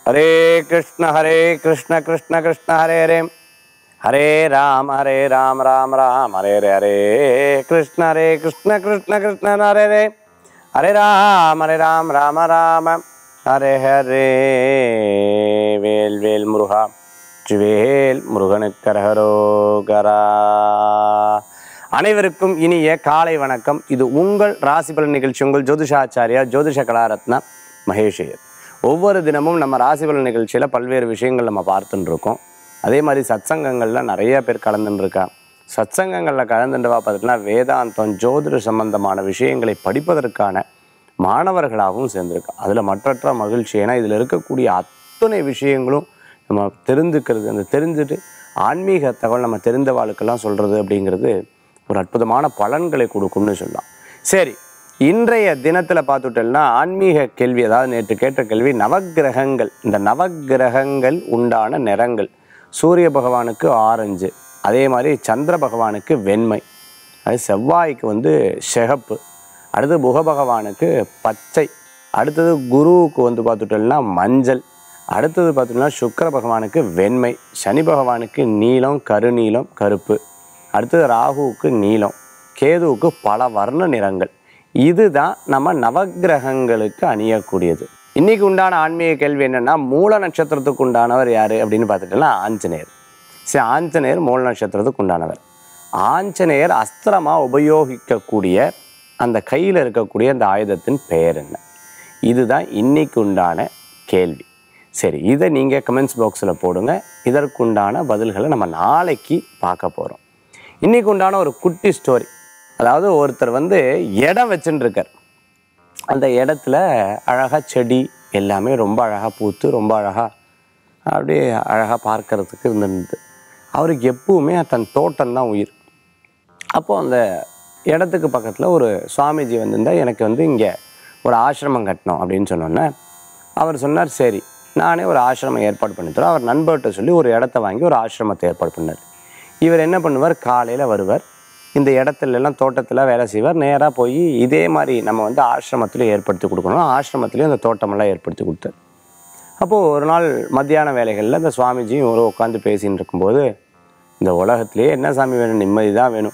ஹரே கிருஷ்ண ஹரே கிருஷ்ண கிருஷ்ண கிருஷ்ண ஹரே ஹரே ஹரே ராம் ஹரே ராம் ராம் ராம் ஹரே ஹரே ஹரே கிருஷ்ண ஹரே கிருஷ்ண கிருஷ்ண கிருஷ்ண ஹரே ஹரே ஹரே ராம் ஹரே ராம் ராம ராம ஹரே ஹரே வேல் வேல் முருகா வேல் முருகனுக்கரகரோகரா அனைவருக்கும் இனிய காலை வணக்கம் இது உங்கள் ராசி பலன் நிகழ்ச்சி உங்கள் ஜோதிஷாச்சாரியா ஜோதிஷ கலாரத்னா மகேஷையர் ஒவ்வொரு தினமும் நம்ம ராசி பலன் நிகழ்ச்சியில் பல்வேறு விஷயங்கள் நம்ம பார்த்துட்டு இருக்கோம் அதே மாதிரி சத்சங்கங்களில் நிறைய பேர் கலந்துட்டு இருக்கா சத்சங்கங்களில் கலந்துட்டு பார்த்துட்டுனா வேதாந்தம் ஜோதிட சம்பந்தமான விஷயங்களை படிப்பதற்கான மாணவர்களாகவும் சேர்ந்திருக்கா அதில் மற்றற்ற மகிழ்ச்சி ஏன்னா இதில் இருக்கக்கூடிய அத்தனை விஷயங்களும் நம்ம தெரிஞ்சுக்கிறது அந்த தெரிஞ்சுட்டு ஆன்மீக தகவல் நம்ம தெரிந்த வாழ்க்கெல்லாம் சொல்கிறது அப்படிங்கிறது ஒரு அற்புதமான பலன்களை கொடுக்கும்னு சொல்லலாம் சரி இன்றைய தினத்தில் பார்த்துட்டோம்னா ஆன்மீக கேள்வி அதாவது நேற்று கேட்ட கேள்வி நவக்கிரகங்கள் இந்த நவக்கிரகங்கள் உண்டான நிறங்கள் சூரிய பகவானுக்கு ஆரஞ்சு அதே மாதிரி சந்திர பகவானுக்கு வெண்மை அது செவ்வாய்க்கு வந்து சிகப்பு அடுத்து புக பகவானுக்கு பச்சை அடுத்தது குருவுக்கு வந்து பார்த்துட்டோம்னா மஞ்சள் அடுத்தது பார்த்தோம்னா சுக்கிர பகவானுக்கு வெண்மை சனி பகவானுக்கு நீலம் கருநீலம் கருப்பு அடுத்தது ராகுவுக்கு நீலம் கேதுவுக்கு பல வர்ண நிறங்கள் இதுதான் நம்ம நவக்கிரகங்களுக்கு அணியக்கூடியது இன்னைக்கு உண்டான ஆன்மீக கேள்வி என்னன்னா மூல நட்சத்திரத்துக்கு உண்டானவர் யாரு அப்படின்னு பார்த்துட்டோம்னா ஆஞ்சநேயர் சரி ஆஞ்சநேயர் மூல நட்சத்திரத்துக்கு உண்டானவர் ஆஞ்சநேயர் அஸ்திரமா உபயோகிக்கக்கூடிய அந்த கையில் இருக்கக்கூடிய அந்த ஆயுதத்தின் பெயர் என்ன இதுதான் இன்னைக்கு உண்டான கேள்வி சரி இதை நீங்கள் கமெண்ட்ஸ் பாக்ஸில் போடுங்க இதற்குண்டான பதில்களை நம்ம நாளைக்கு பார்க்க போகிறோம் இன்னைக்கு உண்டான ஒரு குட்டி ஸ்டோரி அதாவது ஒருத்தர் வந்து இடம் வச்சுட்டு இருக்கார் அந்த இடத்துல அழகாக செடி எல்லாமே ரொம்ப அழகாக பூத்து ரொம்ப அழகாக அப்படியே அழகாக பார்க்கறதுக்கு இருந்திருந்தது அவருக்கு எப்பவுமே தன் தோட்டம் தான் உயிர் அப்போது அந்த இடத்துக்கு பக்கத்தில் ஒரு சுவாமிஜி வந்திருந்தா எனக்கு வந்து இங்கே ஒரு ஆசிரமம் கட்டணும் அப்படின்னு சொன்னோன்னே அவர் சொன்னார் சரி நானே ஒரு ஆசிரமம் ஏற்பாடு பண்ணி தரோம் அவர் நண்பர்கிட்ட சொல்லி ஒரு இடத்த வாங்கி ஒரு ஆசிரமத்தை ஏற்பாடு பண்ணார் இவர் என்ன பண்ணுவார் காலையில் வருவார் இந்த இடத்துல எல்லாம் தோட்டத்தில் வேலை செய்வார் நேராக போய் இதே மாதிரி நம்ம வந்து ஆசிரமத்தில் ஏற்படுத்தி கொடுக்கணும் ஆசிரமத்துலேயும் அந்த தோட்டமெல்லாம் ஏற்படுத்தி கொடுத்தார் அப்போது ஒரு நாள் மத்தியான வேலைகளில் இந்த சுவாமிஜியும் இவரும் உட்காந்து பேசின்னு இருக்கும்போது இந்த உலகத்திலேயே என்ன சாமி வேணும் நிம்மதி தான் வேணும்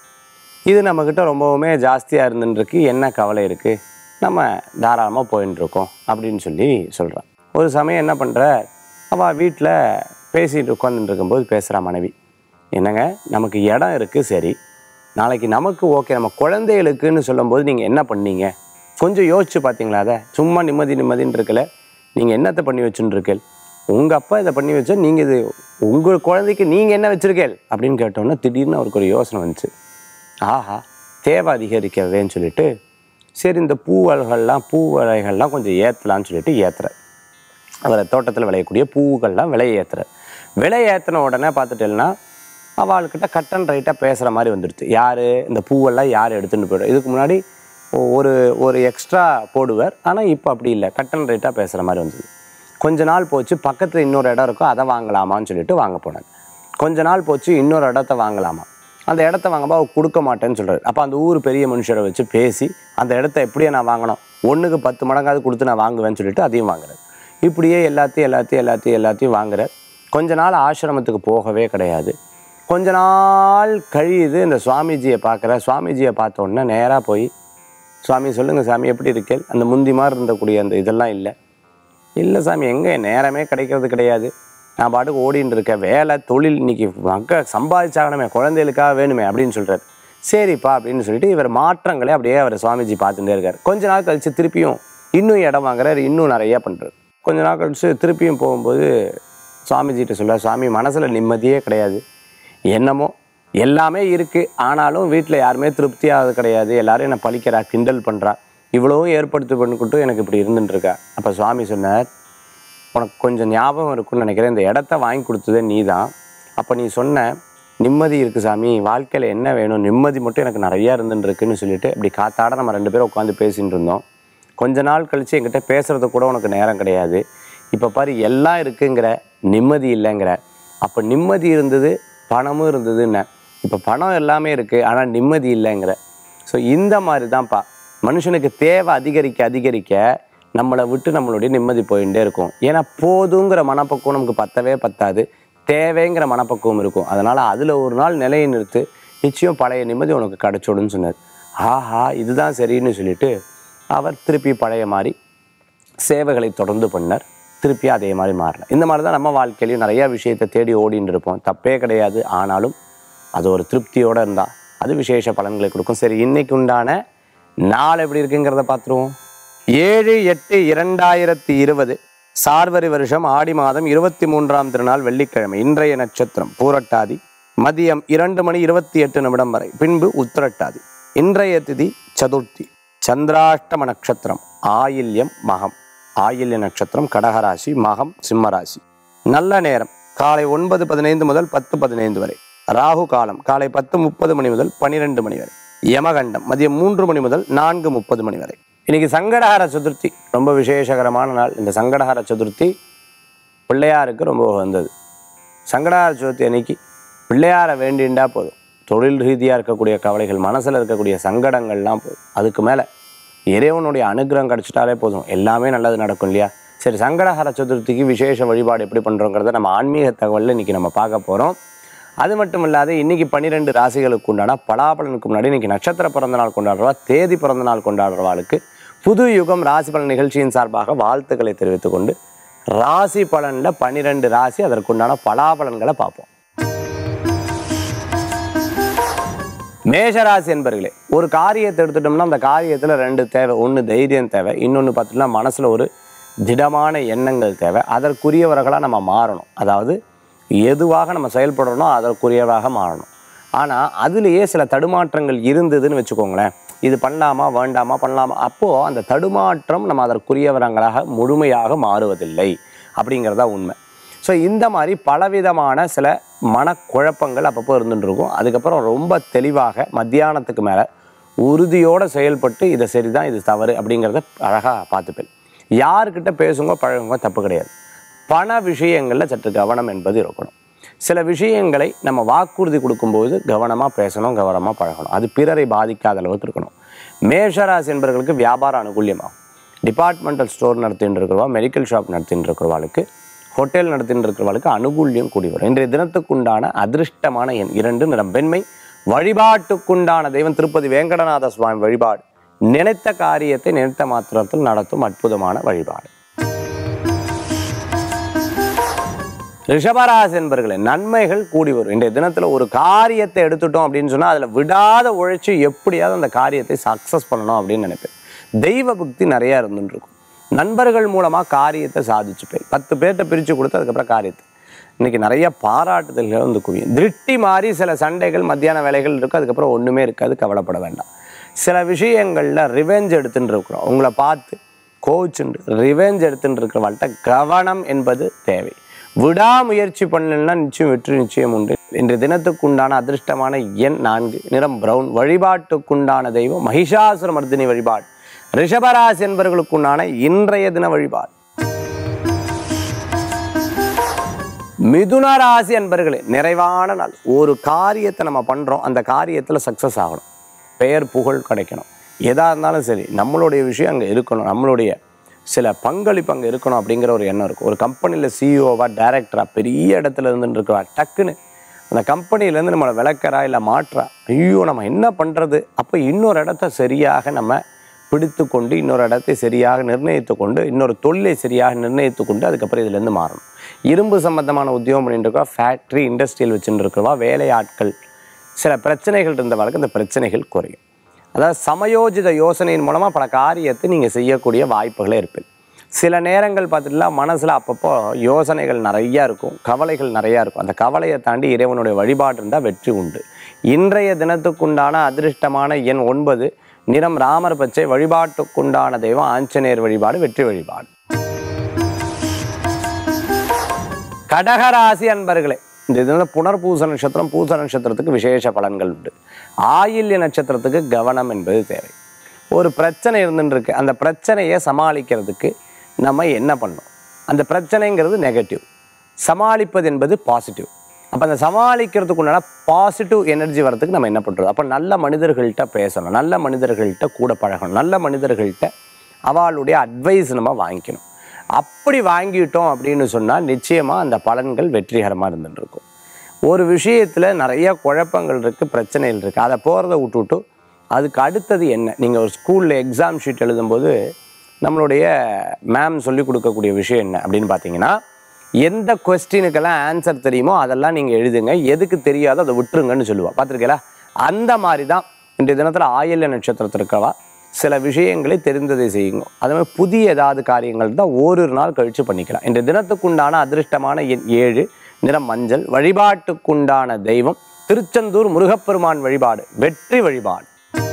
இது நம்மக்கிட்ட ரொம்பவுமே ஜாஸ்தியாக இருந்துருக்கு என்ன கவலை இருக்குது நம்ம தாராளமாக போயின்னு இருக்கோம் அப்படின்னு சொல்லி சொல்கிறான் ஒரு சமயம் என்ன பண்ணுற அவள் வீட்டில் பேசிட்டு உட்காந்துட்டு இருக்கும்போது பேசுகிறா மனைவி என்னங்க நமக்கு இடம் இருக்குது சரி நாளைக்கு நமக்கு ஓகே நம்ம குழந்தைகளுக்குன்னு சொல்லும்போது நீங்கள் என்ன பண்ணீங்க கொஞ்சம் யோசிச்சு பார்த்தீங்களா அதை சும்மா நிம்மதி நிம்மதின்னு இருக்கல நீங்கள் என்னத்தை பண்ணி வச்சுன்னு இருக்கேள் உங்கள் அப்பா இதை பண்ணி வச்சா நீங்கள் இது உங்கள் குழந்தைக்கு நீங்கள் என்ன வச்சுருக்கேள் அப்படின்னு கேட்டோன்னே திடீர்னு அவருக்கு ஒரு யோசனை வந்துச்சு ஆஹா தேவை அதிகரிக்கிறதேன்னு சொல்லிட்டு சரி இந்த பூவல்கள்லாம் பூவலைகள்லாம் கொஞ்சம் ஏற்றலான்னு சொல்லிட்டு ஏற்றுறார் அவரை தோட்டத்தில் விளையக்கூடிய பூவுகள்லாம் விலை ஏற்றுறார் விலை ஏற்றின உடனே பார்த்துட்டேன்னா அவள்கிட்ட கட் அண்ட் ரைட்டாக பேசுகிற மாதிரி வந்துடுச்சு யார் இந்த பூவெல்லாம் யார் எடுத்துகிட்டு போய்டும் இதுக்கு முன்னாடி ஒரு ஒரு எக்ஸ்ட்ரா போடுவார் ஆனால் இப்போ அப்படி இல்லை கட் அண்ட் ரைட்டாக பேசுகிற மாதிரி வந்தது கொஞ்ச நாள் போச்சு பக்கத்தில் இன்னொரு இடம் இருக்கும் அதை வாங்கலாமான்னு சொல்லிட்டு வாங்க போனார் கொஞ்ச நாள் போச்சு இன்னொரு இடத்த வாங்கலாமா அந்த இடத்த வாங்கும்போது அவர் கொடுக்க மாட்டேன்னு சொல்கிறார் அப்போ அந்த ஊர் பெரிய மனுஷரை வச்சு பேசி அந்த இடத்த எப்படியே நான் வாங்கணும் ஒன்றுக்கு பத்து மடங்காவது கொடுத்து நான் வாங்குவேன்னு சொல்லிட்டு அதையும் வாங்குறார் இப்படியே எல்லாத்தையும் எல்லாத்தையும் எல்லாத்தையும் எல்லாத்தையும் வாங்குறார் கொஞ்ச நாள் ஆசிரமத்துக்கு போகவே கிடையாது கொஞ்ச நாள் கழியுது இந்த சுவாமிஜியை பார்க்குற சுவாமிஜியை பார்த்த உடனே நேராக போய் சுவாமி சொல்லுங்கள் சாமி எப்படி இருக்கேள் அந்த முந்தி மாதிரி இருந்தக்கூடிய அந்த இதெல்லாம் இல்லை இல்லை சாமி எங்கே நேரமே கிடைக்கிறது கிடையாது நான் பாட்டுக்கு ஓடின்னு இருக்கேன் வேலை தொழில் இன்னைக்கு மக்கள் சம்பாதிச்சாகணுமே குழந்தைகளுக்காக வேணுமே அப்படின்னு சொல்கிறார் சரிப்பா அப்படின்னு சொல்லிட்டு இவர் மாற்றங்களே அப்படியே அவர் சுவாமிஜி பார்த்துட்டே இருக்கார் கொஞ்ச நாள் கழிச்சு திருப்பியும் இன்னும் இடம் வாங்குறாரு இன்னும் நிறைய பண்ணுறாரு கொஞ்ச நாள் கழிச்சு திருப்பியும் போகும்போது சுவாமிஜிகிட்ட சொல்ல சுவாமி மனசில் நிம்மதியே கிடையாது என்னமோ எல்லாமே இருக்குது ஆனாலும் வீட்டில் யாருமே திருப்தியாகிறது கிடையாது எல்லாரும் என்னை பழிக்கிறா கிண்டல் பண்ணுறா இவ்வளவும் ஏற்படுத்தி பண்ணிக்கிட்டும் எனக்கு இப்படி இருந்துட்டு இருக்கா அப்போ சுவாமி சொன்னார் உனக்கு கொஞ்சம் ஞாபகம் இருக்குன்னு நினைக்கிறேன் இந்த இடத்த வாங்கி கொடுத்ததே நீ தான் அப்போ நீ சொன்ன நிம்மதி இருக்குது சாமி வாழ்க்கையில் என்ன வேணும் நிம்மதி மட்டும் எனக்கு நிறையா இருந்துட்டு இருக்குன்னு சொல்லிட்டு இப்படி காத்தாட நம்ம ரெண்டு பேரும் உட்காந்து பேசிகிட்டு இருந்தோம் கொஞ்ச நாள் கழித்து என்கிட்ட பேசுறது கூட உனக்கு நேரம் கிடையாது இப்போ பாரு எல்லாம் இருக்குங்கிற நிம்மதி இல்லைங்கிற அப்போ நிம்மதி இருந்தது பணமும் இருந்ததுன்னு இப்போ பணம் எல்லாமே இருக்குது ஆனால் நிம்மதி இல்லைங்கிற ஸோ இந்த மாதிரி தான்ப்பா மனுஷனுக்கு தேவை அதிகரிக்க அதிகரிக்க நம்மளை விட்டு நம்மளுடைய நிம்மதி போயிட்டே இருக்கும் ஏன்னா போதுங்கிற மனப்பக்குவம் நமக்கு பத்தவே பத்தாது தேவைங்கிற மனப்பக்குவம் இருக்கும் அதனால் அதில் ஒரு நாள் நிலையை நிறுத்து நிச்சயம் பழைய நிம்மதி உனக்கு கிடச்சோடுன்னு சொன்னார் ஆஹா இதுதான் சரின்னு சொல்லிட்டு அவர் திருப்பி பழைய மாதிரி சேவைகளை தொடர்ந்து பண்ணார் திருப்பி அதே மாதிரி மாறல இந்த மாதிரி தான் நம்ம வாழ்க்கையிலையும் நிறைய விஷயத்தை தேடி ஓடின்னு இருப்போம் தப்பே கிடையாது ஆனாலும் அது ஒரு திருப்தியோடு இருந்தால் அது விசேஷ பலன்களை கொடுக்கும் சரி இன்னைக்கு உண்டான நாள் எப்படி இருக்குங்கிறத பார்த்துருவோம் ஏழு எட்டு இரண்டாயிரத்தி இருபது சார்வரி வருஷம் ஆடி மாதம் இருபத்தி மூன்றாம் திருநாள் வெள்ளிக்கிழமை இன்றைய நட்சத்திரம் பூரட்டாதி மதியம் இரண்டு மணி இருபத்தி எட்டு நிமிடம் வரை பின்பு உத்திரட்டாதி இன்றைய திதி சதுர்த்தி சந்திராஷ்டம நட்சத்திரம் ஆயில்யம் மகம் ஆயில்ய நட்சத்திரம் கடகராசி மகம் சிம்மராசி நல்ல நேரம் காலை ஒன்பது பதினைந்து முதல் பத்து பதினைந்து வரை ராகு காலம் காலை பத்து முப்பது மணி முதல் பன்னிரெண்டு மணி வரை யமகண்டம் மதியம் மூன்று மணி முதல் நான்கு முப்பது மணி வரை இன்னைக்கு சங்கடஹர சதுர்த்தி ரொம்ப விசேஷகரமான நாள் இந்த சங்கடஹர சதுர்த்தி பிள்ளையாருக்கு ரொம்ப வந்தது சங்கடஹர சதுர்த்தி அன்னைக்கு பிள்ளையாரை வேண்டிண்டா போதும் தொழில் ரீதியாக இருக்கக்கூடிய கவலைகள் மனசில் இருக்கக்கூடிய சங்கடங்கள்லாம் போதும் அதுக்கு மேலே இறைவனுடைய அனுகிரகம் கிடச்சிட்டாலே போதும் எல்லாமே நல்லது நடக்கும் இல்லையா சரி சங்கடஹர சதுர்த்திக்கு விசேஷ வழிபாடு எப்படி பண்ணுறோங்கிறத நம்ம ஆன்மீக தகவலில் இன்றைக்கி நம்ம பார்க்க போகிறோம் அது மட்டும் இல்லாத இன்னைக்கு பன்னிரெண்டு ராசிகளுக்கு உண்டான பலாபலனுக்கு முன்னாடி இன்னைக்கு நட்சத்திர பிறந்த நாள் கொண்டாடுறவா தேதி பிறந்த நாள் கொண்டாடுறவாளுக்கு புது யுகம் ராசி பலன் நிகழ்ச்சியின் சார்பாக வாழ்த்துக்களை தெரிவித்துக் கொண்டு ராசி பலனில் பன்னிரெண்டு ராசி அதற்குண்டான பலாபலன்களை பார்ப்போம் மேஷராசி என்பர்களே ஒரு காரியத்தை எடுத்துட்டோம்னா அந்த காரியத்தில் ரெண்டு தேவை ஒன்று தைரியம் தேவை இன்னொன்று பார்த்தீங்கன்னா மனசில் ஒரு திடமான எண்ணங்கள் தேவை அதற்குரியவர்களாக நம்ம மாறணும் அதாவது எதுவாக நம்ம செயல்படுறோமோ அதற்குரியவாக மாறணும் ஆனால் அதுலேயே சில தடுமாற்றங்கள் இருந்ததுன்னு வச்சுக்கோங்களேன் இது பண்ணலாமா வேண்டாமா பண்ணலாமா அப்போது அந்த தடுமாற்றம் நம்ம அதற்குரியவரங்களாக முழுமையாக மாறுவதில்லை அப்படிங்கிறதா உண்மை ஸோ இந்த மாதிரி பலவிதமான சில மனக்குழப்பங்கள் அப்பப்போ இருந்துட்டு இருக்கும் அதுக்கப்புறம் ரொம்ப தெளிவாக மத்தியானத்துக்கு மேலே உறுதியோடு செயல்பட்டு இதை சரிதான் இது தவறு அப்படிங்கிறத அழகாக பார்த்துப்பேன் யாருக்கிட்ட பேசுங்க பழகுங்க தப்பு கிடையாது பண விஷயங்களில் சற்று கவனம் என்பது இருக்கணும் சில விஷயங்களை நம்ம வாக்குறுதி கொடுக்கும்போது கவனமாக பேசணும் கவனமாக பழகணும் அது பிறரை பாதிக்காத அளவுக்கு இருக்கணும் மேஷராசி என்பவர்களுக்கு வியாபார அனுகூல்யமாகும் டிபார்ட்மெண்டல் ஸ்டோர் நடத்தின்னு இருக்கிறவா மெடிக்கல் ஷாப் நடத்தின்னு இருக்கிறவாளுக்கு ஹோட்டல் நடத்தின்னு இருக்கிறவளுக்கு அனுகூல்யம் கூடி வரும் இன்றைய தினத்துக்குண்டான அதிர்ஷ்டமான எண் இரண்டு நிறம் வெண்மை வழிபாட்டுக்குண்டான தெய்வம் திருப்பதி வேங்கடநாத சுவாமி வழிபாடு நினைத்த காரியத்தை நினைத்த மாத்திரத்தில் நடத்தும் அற்புதமான வழிபாடு ரிஷபராசி என்பர்களே நன்மைகள் கூடி வரும் இன்றைய தினத்தில் ஒரு காரியத்தை எடுத்துட்டோம் அப்படின்னு சொன்னால் அதில் விடாத உழைச்சி எப்படியாவது அந்த காரியத்தை சக்ஸஸ் பண்ணணும் அப்படின்னு நினைப்பேன் தெய்வ பக்தி நிறையா இருந்துட்டு இருக்கும் நண்பர்கள் மூலமாக காரியத்தை சாதிச்சுப்பேன் பத்து பேர்கிட்ட பிரித்து கொடுத்து அதுக்கப்புறம் காரியத்தை இன்னைக்கு நிறைய பாராட்டுதல்கள் வந்து குவியும் திருஷ்டி மாறி சில சண்டைகள் மத்தியான வேலைகள் இருக்கும் அதுக்கப்புறம் ஒன்றுமே இருக்காது கவலைப்பட வேண்டாம் சில விஷயங்களில் ரிவெஞ்ச் எடுத்துட்டு இருக்கிறோம் உங்களை பார்த்து கோச்சுண்டு ரிவெஞ்ச் எடுத்துட்டு இருக்கிறவள்கிட்ட கவனம் என்பது தேவை விடாமுயற்சி பண்ணலன்னா நிச்சயம் வெற்றி நிச்சயம் உண்டு இன்றைய தினத்துக்குண்டான அதிர்ஷ்டமான எண் நான்கு நிறம் பிரவுன் வழிபாட்டுக்குண்டான தெய்வம் மகிஷாசுர மர்தினி வழிபாடு ரிஷபராசி என்பவர்களுக்குண்டான இன்றைய தின வழிபாடு மிதுன ராசி என்பர்களே நிறைவான நாள் ஒரு காரியத்தை நம்ம பண்ணுறோம் அந்த காரியத்தில் சக்ஸஸ் ஆகணும் பெயர் புகழ் கிடைக்கணும் எதாக இருந்தாலும் சரி நம்மளுடைய விஷயம் அங்கே இருக்கணும் நம்மளுடைய சில பங்களிப்பு அங்கே இருக்கணும் அப்படிங்கிற ஒரு எண்ணம் இருக்கும் ஒரு கம்பெனியில் சிஇஓவா டைரக்டராக பெரிய இடத்துல இருந்துட்டு இருக்கிறா டக்குன்னு அந்த கம்பெனிலேருந்து நம்மளை விளக்கறா இல்லை மாற்றா ஐயோ நம்ம என்ன பண்ணுறது அப்போ இன்னொரு இடத்த சரியாக நம்ம பிடித்து கொண்டு இன்னொரு இடத்தை சரியாக நிர்ணயித்து கொண்டு இன்னொரு தொழிலை சரியாக நிர்ணயித்து கொண்டு அதுக்கப்புறம் இதுலேருந்து மாறணும் இரும்பு சம்பந்தமான உத்தியோகம் பண்ணிட்டு இருக்கா ஃபேக்ட்ரி இண்டஸ்ட்ரியல் வச்சுட்டு இருக்கிறவா வேலையாட்கள் சில பிரச்சனைகள் இருந்தவர்களுக்கு அந்த பிரச்சனைகள் குறையும் அதாவது சமயோஜித யோசனையின் மூலமாக பல காரியத்தை நீங்கள் செய்யக்கூடிய வாய்ப்புகளே இருப்பேன் சில நேரங்கள் பார்த்துட்டுனா மனசில் அப்பப்போ யோசனைகள் நிறையா இருக்கும் கவலைகள் நிறையா இருக்கும் அந்த கவலையை தாண்டி இறைவனுடைய வழிபாடு இருந்தால் வெற்றி உண்டு இன்றைய தினத்துக்குண்டான அதிர்ஷ்டமான எண் ஒன்பது நிறம் ராமர் பச்சை வழிபாட்டுக்குண்டான தெய்வம் ஆஞ்சநேயர் வழிபாடு வெற்றி வழிபாடு கடகராசி அன்பர்களே இந்த இதில் புனர்பூச நட்சத்திரம் பூச நட்சத்திரத்துக்கு விசேஷ பலன்கள் உண்டு ஆயில்ய நட்சத்திரத்துக்கு கவனம் என்பது தேவை ஒரு பிரச்சனை இருந்துட்டு இருக்கு அந்த பிரச்சனையை சமாளிக்கிறதுக்கு நம்ம என்ன பண்ணணும் அந்த பிரச்சனைங்கிறது நெகட்டிவ் சமாளிப்பது என்பது பாசிட்டிவ் அப்போ அந்த சமாளிக்கிறதுக்கு உண்டான பாசிட்டிவ் எனர்ஜி வரதுக்கு நம்ம என்ன பண்ணுறது அப்போ நல்ல மனிதர்கள்ட்ட பேசணும் நல்ல மனிதர்கள்ட்ட கூட பழகணும் நல்ல மனிதர்கள்ட்ட அவளுடைய அட்வைஸ் நம்ம வாங்கிக்கணும் அப்படி வாங்கிட்டோம் அப்படின்னு சொன்னால் நிச்சயமாக அந்த பலன்கள் வெற்றிகரமாக இருந்துட்டு இருக்கும் ஒரு விஷயத்தில் நிறைய குழப்பங்கள் இருக்குது பிரச்சனைகள் இருக்குது அதை போகிறத விட்டுவிட்டு அதுக்கு அடுத்தது என்ன நீங்கள் ஒரு ஸ்கூலில் எக்ஸாம் ஷீட் எழுதும்போது நம்மளுடைய மேம் சொல்லி கொடுக்கக்கூடிய விஷயம் என்ன அப்படின்னு பார்த்தீங்கன்னா எந்த கொஸ்டினுக்கெல்லாம் ஆன்சர் தெரியுமோ அதெல்லாம் நீங்கள் எழுதுங்க எதுக்கு தெரியாதோ அதை விட்டுருங்கன்னு சொல்லுவா பார்த்துருக்கீங்களா அந்த மாதிரி தான் இன்றைய தினத்தில் ஆயில்ய நட்சத்திரத்தில் இருக்கவா சில விஷயங்களை தெரிந்ததை செய்யுங்க அது மாதிரி புதிய ஏதாவது காரியங்கள் தான் ஓரிரு நாள் கழித்து பண்ணிக்கலாம் இன்றைய தினத்துக்குண்டான அதிர்ஷ்டமான எண் ஏழு நிறம் மஞ்சள் வழிபாட்டுக்குண்டான தெய்வம் திருச்செந்தூர் முருகப்பெருமான் வழிபாடு வெற்றி வழிபாடு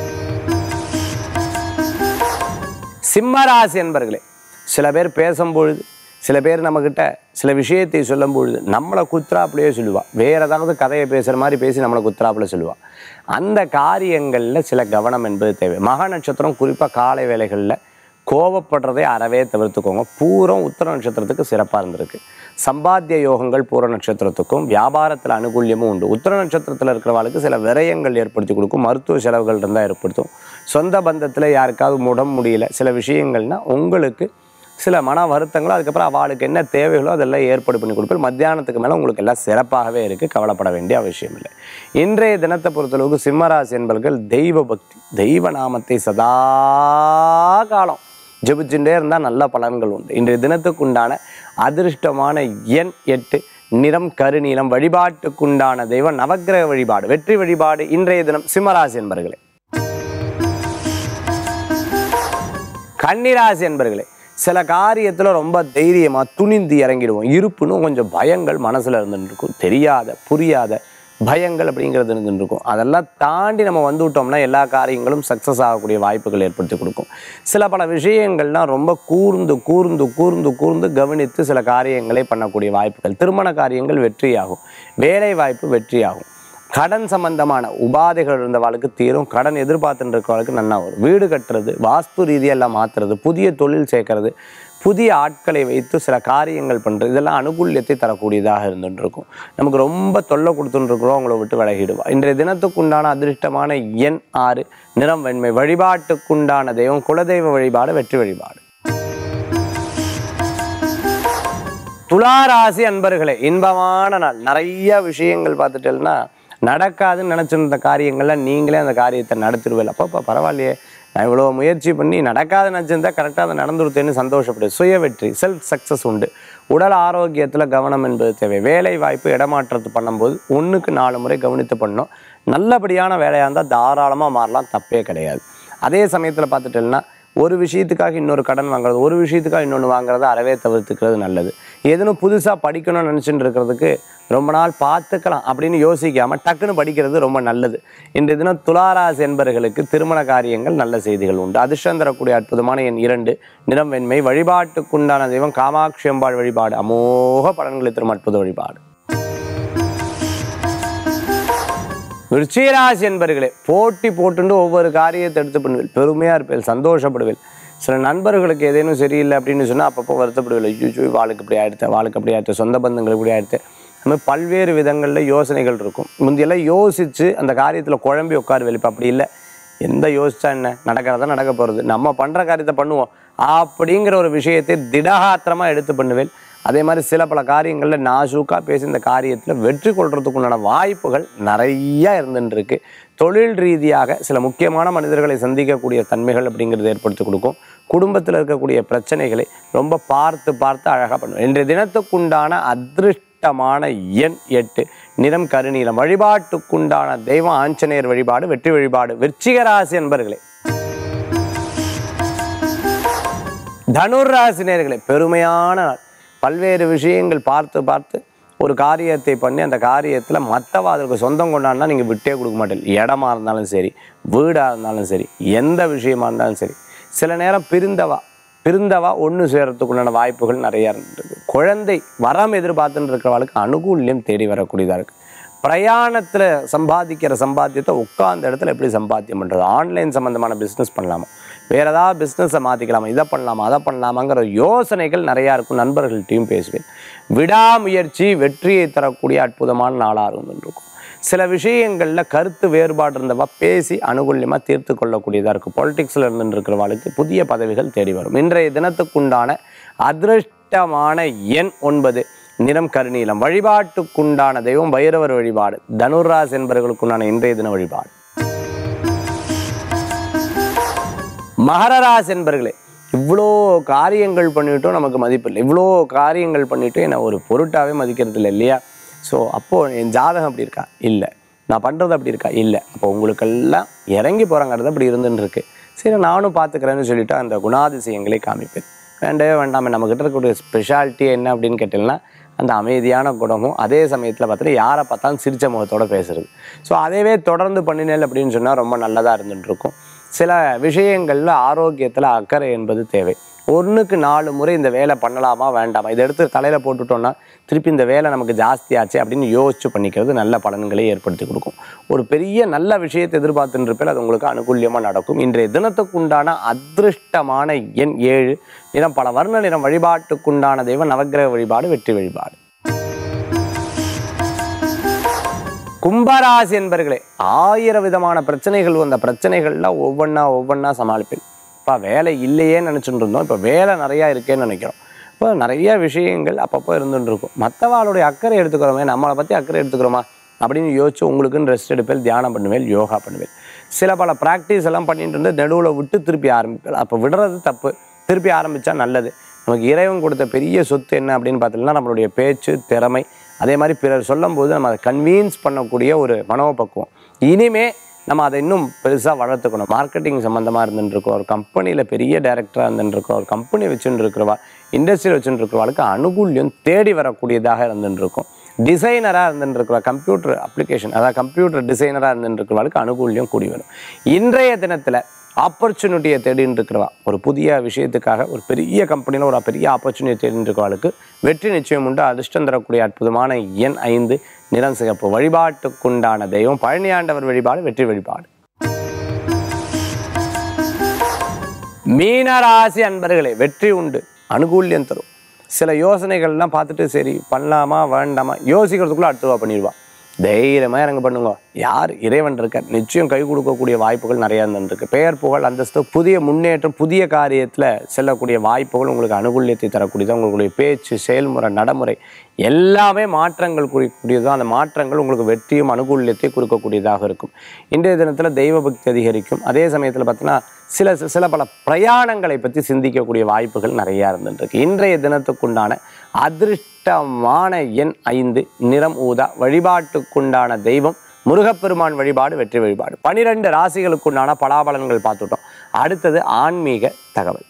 சிம்மராசி என்பர்களே சில பேர் பேசும்பொழுது சில பேர் நம்மக்கிட்ட சில விஷயத்தை சொல்லும் பொழுது நம்மளை குத்துறாப்புலையே சொல்லுவா வேற ஏதாவது கதையை பேசுகிற மாதிரி பேசி நம்மளை குத்துறாப்புல சொல்லுவா அந்த காரியங்களில் சில கவனம் என்பது தேவை மகா நட்சத்திரம் குறிப்பாக காலை வேளைகளில் கோபப்படுறதை அறவே தவிர்த்துக்கோங்க பூரம் உத்தர நட்சத்திரத்துக்கு சிறப்பாக இருந்திருக்கு சம்பாத்திய யோகங்கள் பூர நட்சத்திரத்துக்கும் வியாபாரத்தில் அனுகூல்யமும் உண்டு உத்தர நட்சத்திரத்தில் இருக்கிறவங்களுக்கு சில விரயங்கள் ஏற்படுத்தி கொடுக்கும் மருத்துவ செலவுகள் இருந்தால் ஏற்படுத்தும் சொந்த பந்தத்தில் யாருக்காவது முடம் முடியல சில விஷயங்கள்னா உங்களுக்கு சில மன வருத்தங்களோ அதுக்கப்புறம் அவளுக்கு என்ன தேவைகளோ அதெல்லாம் ஏற்பாடு பண்ணி கொடுப்பேன் மத்தியானத்துக்கு மேலே உங்களுக்கு எல்லாம் சிறப்பாகவே இருக்குது கவலைப்பட வேண்டிய அவசியம் இல்லை இன்றைய தினத்தை பொறுத்தளவுக்கு சிம்மராசி என்பர்கள் தெய்வ பக்தி தெய்வ நாமத்தை சதா காலம் ஜெபிச்சுட்டே இருந்தால் நல்ல பலன்கள் உண்டு இன்றைய தினத்துக்கு உண்டான அதிர்ஷ்டமான எண் எட்டு நிறம் கருநீலம் வழிபாட்டுக்குண்டான தெய்வம் நவக்கிரக வழிபாடு வெற்றி வழிபாடு இன்றைய தினம் சிம்மராசி என்பர்களே கன்னிராசி என்பர்களே சில காரியத்தில் ரொம்ப தைரியமாக துணிந்து இறங்கிடுவோம் இருப்புன்னு கொஞ்சம் பயங்கள் மனசில் இருந்துட்டு இருக்கும் தெரியாத புரியாத பயங்கள் அப்படிங்கிறது இருந்துட்டு இருக்கும் அதெல்லாம் தாண்டி நம்ம வந்து விட்டோம்னா எல்லா காரியங்களும் சக்ஸஸ் ஆகக்கூடிய வாய்ப்புகள் ஏற்படுத்தி கொடுக்கும் சில பல விஷயங்கள்லாம் ரொம்ப கூர்ந்து கூர்ந்து கூர்ந்து கூர்ந்து கவனித்து சில காரியங்களை பண்ணக்கூடிய வாய்ப்புகள் திருமண காரியங்கள் வெற்றியாகும் வேலை வாய்ப்பு வெற்றியாகும் கடன் சம்பந்தமான உபாதைகள் இருந்தவாளுக்கு தீரும் கடன் எதிர்பார்த்துட்டு இருக்கிறவளுக்கு நல்லா வரும் வீடு கட்டுறது வாஸ்து ரீதியெல்லாம் மாற்றுறது புதிய தொழில் சேர்க்கறது புதிய ஆட்களை வைத்து சில காரியங்கள் பண்ணுறது இதெல்லாம் அனுகூல்யத்தை தரக்கூடியதாக இருந்துட்டு இருக்கும் நமக்கு ரொம்ப தொல்லை கொடுத்துட்டு இருக்கிறோம் அவங்கள விட்டு விலகிடுவா இன்றைய தினத்துக்குண்டான அதிர்ஷ்டமான எண் ஆறு நிறம் வெண்மை வழிபாட்டுக்குண்டான தெய்வம் குலதெய்வ வழிபாடு வெற்றி வழிபாடு துளாராசி அன்பர்களே இன்பமான நாள் நிறைய விஷயங்கள் பார்த்துட்டேன்னா நடக்காதுன்னு நினச்சிருந்த காரியங்கள்லாம் நீங்களே அந்த காரியத்தை நடத்திடுவேன் அப்பப்போ பரவாயில்லையே நான் இவ்வளோ முயற்சி பண்ணி நடக்காத நினச்சிருந்தா கரெக்டாக அதை நடந்துருத்தேன்னு சந்தோஷப்படு சுய வெற்றி செல்ஃப் சக்ஸஸ் உண்டு உடல் ஆரோக்கியத்தில் கவனம் என்பது தேவை வேலை வாய்ப்பு இடமாற்றத்து பண்ணும்போது ஒன்றுக்கு நாலு முறை கவனித்து பண்ணணும் நல்லபடியான வேலையாக இருந்தால் தாராளமாக மாறலாம் தப்பே கிடையாது அதே சமயத்தில் பார்த்துட்டேன்னா ஒரு விஷயத்துக்காக இன்னொரு கடன் வாங்குறது ஒரு விஷயத்துக்காக இன்னொன்று வாங்குறத அறவே தவிர்த்துக்கிறது நல்லது எதுனும் புதுசாக படிக்கணும்னு நினச்சிட்டு இருக்கிறதுக்கு ரொம்ப நாள் பார்த்துக்கலாம் அப்படின்னு யோசிக்காமல் டக்குன்னு படிக்கிறது ரொம்ப நல்லது இன்றைய தினம் துளாராசி என்பர்களுக்கு திருமண காரியங்கள் நல்ல செய்திகள் உண்டு அதிர்ஷ்டம் தரக்கூடிய அற்புதமான எண் இரண்டு நிறம் வெண்மை வழிபாட்டுக்குண்டான தெய்வம் காமாட்சி அம்பாள் வழிபாடு அமோக பலன்களை தரும் அற்புத வழிபாடு விருச்சிகராசி என்பர்களே போட்டி போட்டுண்டு ஒவ்வொரு காரியத்தை எடுத்து பண்ணுவேன் பெருமையாக இருப்பேன் சந்தோஷப்படுவேன் சில நண்பர்களுக்கு ஏதேனும் சரியில்லை அப்படின்னு சொன்னால் அப்பப்போ வருத்தப்படுவேன் ஐயோ வாளுக்கு இப்படி ஆயிடுத்த வாளுக்கு அப்படி ஆயிடுத்த சொந்த பந்தங்கள் இப்படி ஆயிடுத்து அந்த மாதிரி பல்வேறு விதங்களில் யோசனைகள் இருக்கும் முந்தியெல்லாம் யோசித்து அந்த காரியத்தில் குழம்பி உட்காருவேன் இப்போ அப்படி இல்லை எந்த யோசிச்சா என்ன நடக்கிறதா நடக்க போகிறது நம்ம பண்ணுற காரியத்தை பண்ணுவோம் அப்படிங்கிற ஒரு விஷயத்தை திடகாத்திரமாக எடுத்து பண்ணுவேன் அதே மாதிரி சில பல காரியங்களில் நாசூக்காக பேசி இந்த காரியத்தில் வெற்றி கொள்றதுக்கு உண்டான வாய்ப்புகள் நிறைய இருந்துட்டு இருக்கு தொழில் ரீதியாக சில முக்கியமான மனிதர்களை சந்திக்கக்கூடிய தன்மைகள் அப்படிங்கிறது ஏற்படுத்தி கொடுக்கும் குடும்பத்தில் இருக்கக்கூடிய பிரச்சனைகளை ரொம்ப பார்த்து பார்த்து அழகாக பண்ணுவோம் இன்றைய தினத்துக்குண்டான அதிருஷ்டமான எண் எட்டு நிறம் கருநீலம் வழிபாட்டுக்குண்டான தெய்வம் ஆஞ்சநேயர் வழிபாடு வெற்றி வழிபாடு விருச்சிகராசி என்பர்களே தனுராசி நேர்களே பெருமையான நாள் பல்வேறு விஷயங்கள் பார்த்து பார்த்து ஒரு காரியத்தை பண்ணி அந்த காரியத்தில் மற்றவாதற்கு சொந்தம் கொண்டாடினா நீங்கள் விட்டே கொடுக்க மாட்டீங்க இடமா இருந்தாலும் சரி வீடாக இருந்தாலும் சரி எந்த விஷயமா இருந்தாலும் சரி சில நேரம் பிரிந்தவா பிரிந்தவா ஒன்று சேரத்துக்குண்டான வாய்ப்புகள் நிறையா இருந்தது குழந்தை வரம் எதிர்பார்த்துட்டு இருக்கிறவளுக்கு அனுகூல்யம் தேடி வரக்கூடியதாக இருக்குது பிரயாணத்தில் சம்பாதிக்கிற சம்பாத்தியத்தை உட்கார்ந்த இடத்துல எப்படி சம்பாத்தியம் பண்ணுறது ஆன்லைன் சம்மந்தமான பிஸ்னஸ் பண்ணலாமா வேறு ஏதாவது பிஸ்னஸை மாற்றிக்கலாமா இதை பண்ணலாமா அதை பண்ணலாமாங்கிற யோசனைகள் நிறையா இருக்கும் நண்பர்கள்ட்டையும் பேசுவேன் விடாமுயற்சி வெற்றியை தரக்கூடிய அற்புதமான நாளாக இருந்துருக்கும் சில விஷயங்களில் கருத்து வேறுபாடு இருந்தவா பேசி அனுகூல்யமாக தீர்த்து கொள்ளக்கூடியதாக இருக்கும் பொலிட்டிக்ஸில் இருந்து இருக்கிறவாளுக்கு புதிய பதவிகள் தேடி வரும் இன்றைய தினத்துக்குண்டான அதிருஷ்டமான எண் ஒன்பது நிறம் கருநீலம் வழிபாட்டுக்குண்டான தெய்வம் பைரவர் வழிபாடு தனுராஸ் என்பவர்களுக்குண்டான இன்றைய தின வழிபாடு மகரராஸ் என்பர்களே இவ்வளோ காரியங்கள் பண்ணிட்டும் நமக்கு மதிப்பு இல்லை இவ்வளோ காரியங்கள் பண்ணிட்டும் என்னை ஒரு பொருட்டாவே மதிக்கிறது இல்லை இல்லையா ஸோ அப்போது என் ஜாதகம் அப்படி இருக்கா இல்லை நான் பண்ணுறது அப்படி இருக்கா இல்லை அப்போ உங்களுக்கெல்லாம் இறங்கி போகிறாங்கிறது அப்படி இருந்துன்னு இருக்கு சரி நானும் பார்த்துக்கிறேன்னு சொல்லிட்டு அந்த குணாதிசயங்களை காமிப்பேன் வேண்டவே வேண்டாமே நம்மக்கிட்ட இருக்கக்கூடிய ஸ்பெஷாலிட்டி என்ன அப்படின்னு கேட்டிங்கன்னா அந்த அமைதியான குணமும் அதே சமயத்தில் பார்த்தீங்கன்னா யாரை பார்த்தாலும் சிரிச்ச முகத்தோட பேசுறது ஸோ அதைவே தொடர்ந்து பண்ணினேன் அப்படின்னு சொன்னால் ரொம்ப நல்லதாக இருந்துட்டு இருக்கும் சில விஷயங்களில் ஆரோக்கியத்தில் அக்கறை என்பது தேவை ஒன்றுக்கு நாலு முறை இந்த வேலை பண்ணலாமா வேண்டாமா இதை எடுத்து தலையில் போட்டுட்டோம்னா திருப்பி இந்த வேலை நமக்கு ஜாஸ்தியாச்சு அப்படின்னு யோசிச்சு பண்ணிக்கிறது நல்ல பலன்களை ஏற்படுத்தி கொடுக்கும் ஒரு பெரிய நல்ல விஷயத்தை எதிர்பார்த்துட்டு இருப்பேன் அது உங்களுக்கு அனுகூல்யமாக நடக்கும் இன்றைய தினத்துக்குண்டான அதிருஷ்டமான எண் ஏழு நிறம் பல வர்ண நிறம் வழிபாட்டுக்குண்டான தெய்வம் நவக்கிரக வழிபாடு வெற்றி வழிபாடு கும்பராசி என்பர்களே ஆயிரம் விதமான பிரச்சனைகள் வந்த பிரச்சனைகள்லாம் ஒவ்வொன்றா ஒவ்வொன்றா சமாளிப்பேன் இப்போ வேலை இல்லையே நினச்சிட்டு இருந்தோம் இப்போ வேலை நிறையா இருக்கேன்னு நினைக்கிறோம் இப்போ நிறைய விஷயங்கள் அப்பப்போ இருந்துட்டு இருக்கும் மற்றவாளுடைய அக்கறை எடுத்துக்கிறோமே நம்மளை பற்றி அக்கறை எடுத்துக்கிறோமா அப்படின்னு யோசிச்சு உங்களுக்குன்னு ரெஸ்ட் எடுப்பேன் தியானம் பண்ணுவேன் யோகா பண்ணுவேன் சில பல ப்ராக்டிஸ் எல்லாம் பண்ணிட்டு இருந்து நடுவில் விட்டு திருப்பி ஆரம்பிப்பேன் அப்போ விடுறது தப்பு திருப்பி ஆரம்பித்தா நல்லது நமக்கு இறைவன் கொடுத்த பெரிய சொத்து என்ன அப்படின்னு பார்த்தீங்கன்னா நம்மளுடைய பேச்சு திறமை அதே மாதிரி பிறர் சொல்லும்போது நம்ம அதை கன்வீன்ஸ் பண்ணக்கூடிய ஒரு மனோபக்குவம் இனிமே நம்ம அதை இன்னும் பெருசாக வளர்த்துக்கணும் மார்க்கெட்டிங் சம்மந்தமாக இருந்துட்டு இருக்கோம் ஒரு கம்பெனியில் பெரிய டைரக்டராக இருந்துட்டு இருக்கோம் ஒரு கம்பெனி வச்சுட்டு இருக்கிறவா இண்டஸ்ட்ரியில் வச்சுட்டு இருக்கிறவாளுக்கு அனுகூல்யம் தேடி வரக்கூடியதாக இருந்துட்டு இருக்கும் டிசைனராக இருந்துட்டு இருக்கிற கம்ப்யூட்டர் அப்ளிகேஷன் அதாவது கம்ப்யூட்டர் டிசைனராக இருந்துட்டு இருக்கிறவாளுக்கு அனுகூல்யம் கூடி வரும் இன்றைய தினத்தில் ஆப்பர்ச்சுனிட்டியை தேடின்னு இருக்கிறவா ஒரு புதிய விஷயத்துக்காக ஒரு பெரிய கம்பெனியில் ஒரு பெரிய ஆப்பர்ச்சுனிட்டி தேடின்னு இருக்கிறவாளுக்கு வெற்றி நிச்சயம் உண்டு அதிர்ஷ்டம் தரக்கூடிய அற்புதமான எண் ஐந்து நிறம் சிகப்பு வழிபாட்டுக்குண்டான தெய்வம் பழனியாண்டவர் வழிபாடு வெற்றி வழிபாடு மீனராசி அன்பர்களே வெற்றி உண்டு அனுகூல்யம் தரும் சில யோசனைகள்லாம் பார்த்துட்டு சரி பண்ணலாமா வேண்டாமா யோசிக்கிறதுக்குள்ள அடுத்தவா பண்ணிடுவா தைரியமாக இறங்க பண்ணுங்க யார் இறைவன் இருக்கார் நிச்சயம் கை கொடுக்கக்கூடிய வாய்ப்புகள் நிறையா இருந்துருக்கு பெயர் புகழ் அந்தஸ்து புதிய முன்னேற்றம் புதிய காரியத்தில் செல்லக்கூடிய வாய்ப்புகள் உங்களுக்கு அனுகூல்யத்தை தரக்கூடியது உங்களுடைய பேச்சு செயல்முறை நடைமுறை எல்லாமே மாற்றங்கள் குறிக்கக்கூடியது அந்த மாற்றங்கள் உங்களுக்கு வெற்றியும் அனுகூல்யத்தை கொடுக்கக்கூடியதாக இருக்கும் இன்றைய தினத்தில் தெய்வ பக்தி அதிகரிக்கும் அதே சமயத்தில் பார்த்தீங்கன்னா சில சில பல பிரயாணங்களை பற்றி சிந்திக்கக்கூடிய வாய்ப்புகள் நிறையா இருந்துருக்கு இன்றைய தினத்துக்குண்டான அதிர்ஷ்டமான எண் ஐந்து நிறம் ஊதா வழிபாட்டுக்குண்டான தெய்வம் முருகப்பெருமான் வழிபாடு வெற்றி வழிபாடு பனிரெண்டு ராசிகளுக்குண்டான பலாபலன்கள் பார்த்துட்டோம் அடுத்தது ஆன்மீக தகவல்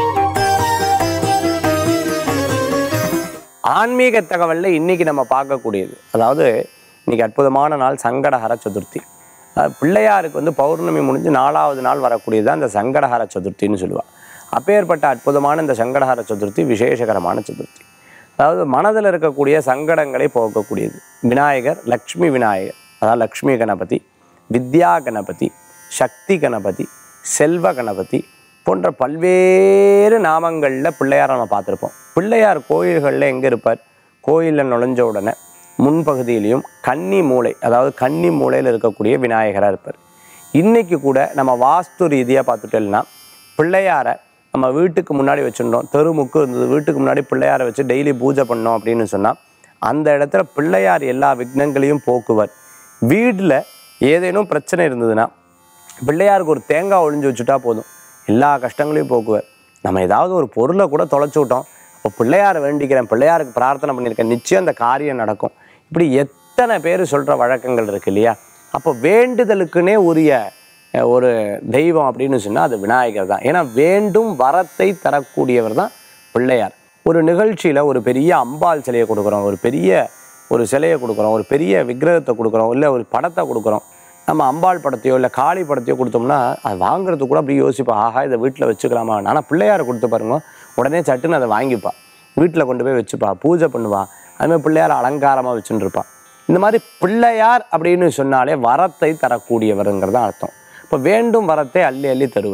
ஆன்மீக தகவல்ல இன்னைக்கு நம்ம பார்க்கக்கூடியது அதாவது இன்னைக்கு அற்புதமான நாள் சங்கடஹர சதுர்த்தி அஹ் பிள்ளையாருக்கு வந்து பௌர்ணமி முடிஞ்சு நாலாவது நாள் வரக்கூடியது அந்த சங்கடஹர சதுர்த்தின்னு சொல்லுவாள் அப்பேற்பட்ட அற்புதமான இந்த சங்கடஹர சதுர்த்தி விசேஷகரமான சதுர்த்தி அதாவது மனதில் இருக்கக்கூடிய சங்கடங்களை போக்கக்கூடியது விநாயகர் லக்ஷ்மி விநாயகர் அதாவது லக்ஷ்மி கணபதி வித்யா கணபதி சக்தி கணபதி செல்வ கணபதி போன்ற பல்வேறு நாமங்களில் பிள்ளையாரை நம்ம பார்த்துருப்போம் பிள்ளையார் கோயில்களில் எங்கே இருப்பார் கோயிலில் நுழைஞ்ச உடனே முன்பகுதியிலையும் கன்னி மூலை அதாவது கன்னி மூலையில் இருக்கக்கூடிய விநாயகராக இருப்பார் இன்னைக்கு கூட நம்ம வாஸ்து ரீதியாக பார்த்துட்டோம்னா பிள்ளையாரை நம்ம வீட்டுக்கு முன்னாடி வச்சுருந்தோம் தெருமுக்கு இருந்தது வீட்டுக்கு முன்னாடி பிள்ளையாரை வச்சு டெய்லி பூஜை பண்ணோம் அப்படின்னு சொன்னால் அந்த இடத்துல பிள்ளையார் எல்லா விக்னங்களையும் போக்குவர் வீட்டில் ஏதேனும் பிரச்சனை இருந்ததுன்னா பிள்ளையாருக்கு ஒரு தேங்காய் ஒழிஞ்சு வச்சுட்டா போதும் எல்லா கஷ்டங்களையும் போக்குவார் நம்ம ஏதாவது ஒரு பொருளை கூட தொலைச்சு விட்டோம் அப்போ பிள்ளையாரை வேண்டிக்கிறேன் பிள்ளையாருக்கு பிரார்த்தனை பண்ணியிருக்கேன் நிச்சயம் அந்த காரியம் நடக்கும் இப்படி எத்தனை பேர் சொல்கிற வழக்கங்கள் இருக்கு இல்லையா அப்போ வேண்டுதலுக்குன்னே உரிய அஹ், ஒரு தெய்வம் அப்படின்னு சொன்னால் அது விநாயகர் தான் ஏன்னா வேண்டும் வரத்தை தரக்கூடியவர் தான் பிள்ளையார் ஒரு நிகழ்ச்சியில் ஒரு பெரிய அம்பாள் சிலையை கொடுக்குறோம் ஒரு பெரிய ஒரு சிலையை கொடுக்குறோம் ஒரு பெரிய விக்கிரகத்தை கொடுக்குறோம் இல்லை ஒரு படத்தை கொடுக்குறோம் நம்ம அம்பாள் படத்தையோ இல்லை காளி படத்தையோ கொடுத்தோம்னா அது வாங்குறதுக்கு கூட அப்படி யோசிப்பா ஆஹா இதை வீட்டில் வச்சுக்கலாமா ஆனால் பிள்ளையாரை கொடுத்து பாருங்க உடனே சட்டுன்னு அதை வாங்கிப்பா வீட்டில் கொண்டு போய் வச்சுப்பா பூஜை பண்ணுவா அதுமாதிரி பிள்ளையார் அலங்காரமாக வச்சுட்டு இருப்பா இந்த மாதிரி பிள்ளையார் அப்படின்னு சொன்னாலே வரத்தை தரக்கூடியவருங்கிறது தான் அர்த்தம் இப்போ வேண்டும் வரத்தை அள்ளி அள்ளி தருவர்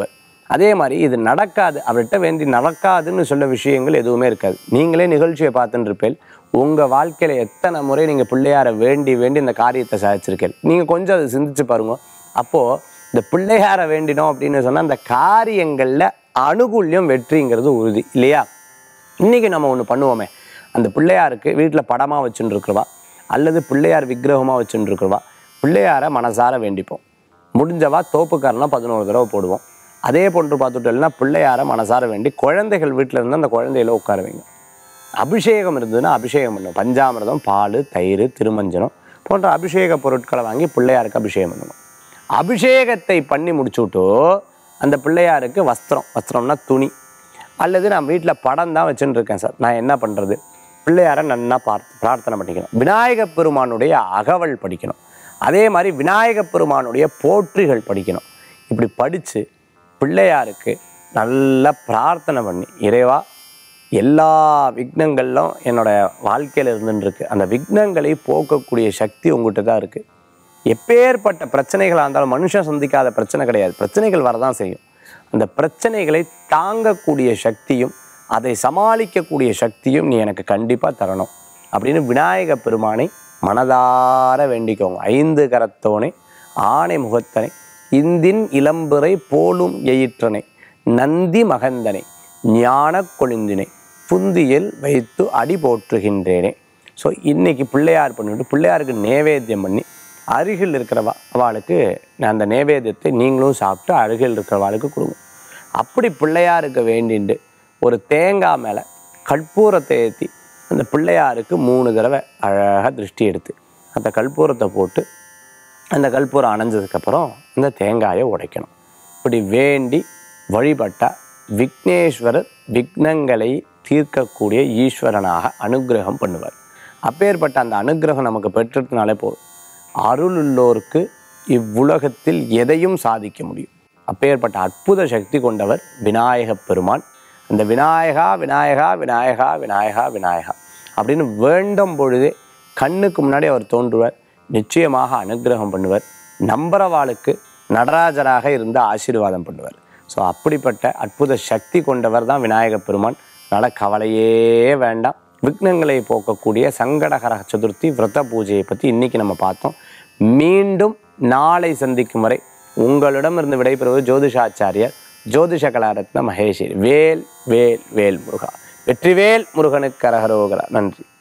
அதே மாதிரி இது நடக்காது அவர்கிட்ட வேண்டி நடக்காதுன்னு சொல்ல விஷயங்கள் எதுவுமே இருக்காது நீங்களே நிகழ்ச்சியை பார்த்துட்டு இருப்பேன் உங்கள் வாழ்க்கையில் எத்தனை முறை நீங்கள் பிள்ளையாரை வேண்டி வேண்டி இந்த காரியத்தை சாதிச்சிருக்கேன் நீங்கள் கொஞ்சம் அதை சிந்திச்சு பாருங்க அப்போது இந்த பிள்ளையாரை வேண்டினோம் அப்படின்னு சொன்னால் அந்த காரியங்களில் அனுகூல்யம் வெற்றிங்கிறது உறுதி இல்லையா இன்றைக்கி நம்ம ஒன்று பண்ணுவோமே அந்த பிள்ளையாருக்கு வீட்டில் படமாக வச்சுட்டு இருக்கிறவா அல்லது பிள்ளையார் விக்கிரகமாக வச்சுட்டு இருக்கிறவா பிள்ளையாரை மனசார வேண்டிப்போம் முடிஞ்சவா தோப்புக்காரெலாம் பதினோரு தடவை போடுவோம் அதே போன்று பார்த்துட்டோம்னா பிள்ளையாரை மனசார வேண்டி குழந்தைகள் வீட்டில் இருந்தால் அந்த குழந்தையில உட்கார வைங்க அபிஷேகம் இருந்ததுன்னா அபிஷேகம் பண்ணும் பஞ்சாமிர்தம் பால் தயிர் திருமஞ்சனம் போன்ற அபிஷேக பொருட்களை வாங்கி பிள்ளையாருக்கு அபிஷேகம் பண்ணணும் அபிஷேகத்தை பண்ணி முடிச்சுட்டு அந்த பிள்ளையாருக்கு வஸ்திரம் வஸ்திரம்னா துணி அல்லது நான் வீட்டில் படம் தான் வச்சுட்டு இருக்கேன் சார் நான் என்ன பண்ணுறது பிள்ளையாரை நன்னா பார்த்து பிரார்த்தனை பண்ணிக்கணும் விநாயகப் பெருமானுடைய அகவல் படிக்கணும் அதே மாதிரி விநாயகப் பெருமானுடைய போற்றிகள் படிக்கணும் இப்படி படித்து பிள்ளையாருக்கு நல்லா பிரார்த்தனை பண்ணி இறைவா எல்லா விக்னங்களும் என்னோட வாழ்க்கையில் இருந்துருக்கு அந்த விக்னங்களை போக்கக்கூடிய சக்தி உங்ககிட்ட தான் இருக்குது எப்பேற்பட்ட பிரச்சனைகளாக இருந்தாலும் மனுஷன் சந்திக்காத பிரச்சனை கிடையாது பிரச்சனைகள் வரதான் செய்யும் அந்த பிரச்சனைகளை தாங்கக்கூடிய சக்தியும் அதை சமாளிக்கக்கூடிய சக்தியும் நீ எனக்கு கண்டிப்பாக தரணும் அப்படின்னு விநாயக பெருமானை மனதார வேண்டிக்கோங்க ஐந்து கரத்தோனை ஆணை முகத்தனை இந்தின் இளம்பிறை போலும் எயிற்றனை நந்தி மகந்தனை ஞான கொழுந்தினை புந்தியில் வைத்து அடி போற்றுகின்றேனே ஸோ இன்னைக்கு பிள்ளையார் பண்ணிவிட்டு பிள்ளையாருக்கு நேவேத்தியம் பண்ணி அருகில் இருக்கிறவா அவளுக்கு அந்த நேவேத்தியத்தை நீங்களும் சாப்பிட்டு அருகில் இருக்கிறவாளுக்கு கொடுங்க அப்படி பிள்ளையாருக்கு வேண்டிண்டு ஒரு தேங்காய் மேலே கற்பூரத்தை ஏற்றி அந்த பிள்ளையாருக்கு மூணு தடவை அழகாக திருஷ்டி எடுத்து அந்த கற்பூரத்தை போட்டு அந்த கற்பூரம் அணைஞ்சதுக்கப்புறம் அந்த தேங்காயை உடைக்கணும் இப்படி வேண்டி வழிபட்டால் விக்னேஸ்வரர் விக்னங்களை தீர்க்கக்கூடிய ஈஸ்வரனாக அனுக்கிரகம் பண்ணுவார் அப்பேற்பட்ட அந்த அனுக்கிரகம் நமக்கு பெற்றதுனாலே போதும் அருளுள்ளோருக்கு இவ்வுலகத்தில் எதையும் சாதிக்க முடியும் அப்பேற்பட்ட அற்புத சக்தி கொண்டவர் விநாயகப் பெருமான் அந்த விநாயகா விநாயகா விநாயகா விநாயகா விநாயகா அப்படின்னு வேண்டும் பொழுதே கண்ணுக்கு முன்னாடி அவர் தோன்றுவார் நிச்சயமாக அனுக்கிரகம் பண்ணுவார் நம்புறவாளுக்கு நடராஜராக இருந்து ஆசீர்வாதம் பண்ணுவார் ஸோ அப்படிப்பட்ட அற்புத சக்தி கொண்டவர் தான் விநாயகப் பெருமான் அதனால் கவலையே வேண்டாம் விக்னங்களை போக்கக்கூடிய சங்கடகர சதுர்த்தி விரத பூஜையை பற்றி இன்றைக்கி நம்ம பார்த்தோம் மீண்டும் நாளை சந்திக்கும் வரை உங்களிடமிருந்து விடைபெறுவது ஜோதிஷாச்சாரியர் ஜோதிஷ கலாரத்ன மகேஷி வேல் வேல் வேல் முருகா வெற்றிவேல் முருகனுக்கு அரகரோகரா நன்றி